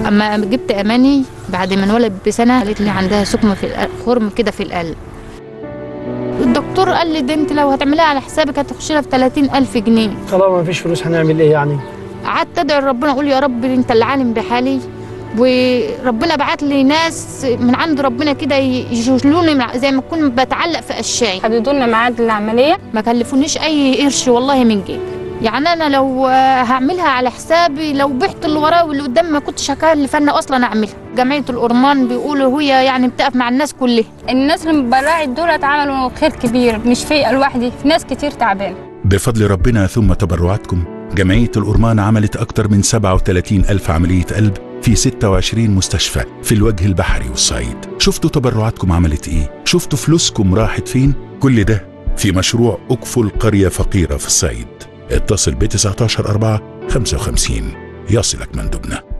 اما جبت اماني بعد ما انولد بسنه قالت لي عندها سكمه في القلب خرم كده في القلب الدكتور قال لي ده انت لو هتعمليها على حسابك هتخش لها في 30000 جنيه طالما ما فيش فلوس هنعمل ايه يعني قعدت ادعي ربنا اقول يا رب انت اللي عالم بحالي وربنا بعت لي ناس من عند ربنا كده يشيلوني من- زي ما اكون بتعلق في اشياء حددوا لنا ميعاد العمليه ما كلفونيش اي قرش والله من جيبي يعني انا لو آه، هعملها على حسابي لو بعت اللي ورايا واللي قدامي ما كنتش هكلف انا اصلا اعملها جمعيه الأورمان بيقولوا هي يعني بتقف مع الناس كلها الناس اللي براعي دول عملوا خير كبير مش فيا لوحدي في ناس كتير تعبانه بفضل ربنا ثم تبرعاتكم جمعية الأورمان عملت أكثر من 37 ألف عملية قلب في 26 مستشفى في الوجه البحري والصعيد شفتوا تبرعاتكم عملت إيه؟ شفتوا فلوسكم راحت فين؟ كل ده في مشروع أكفل قرية فقيرة في الصعيد اتصل ب 19 4 55 يصلك مندوبنا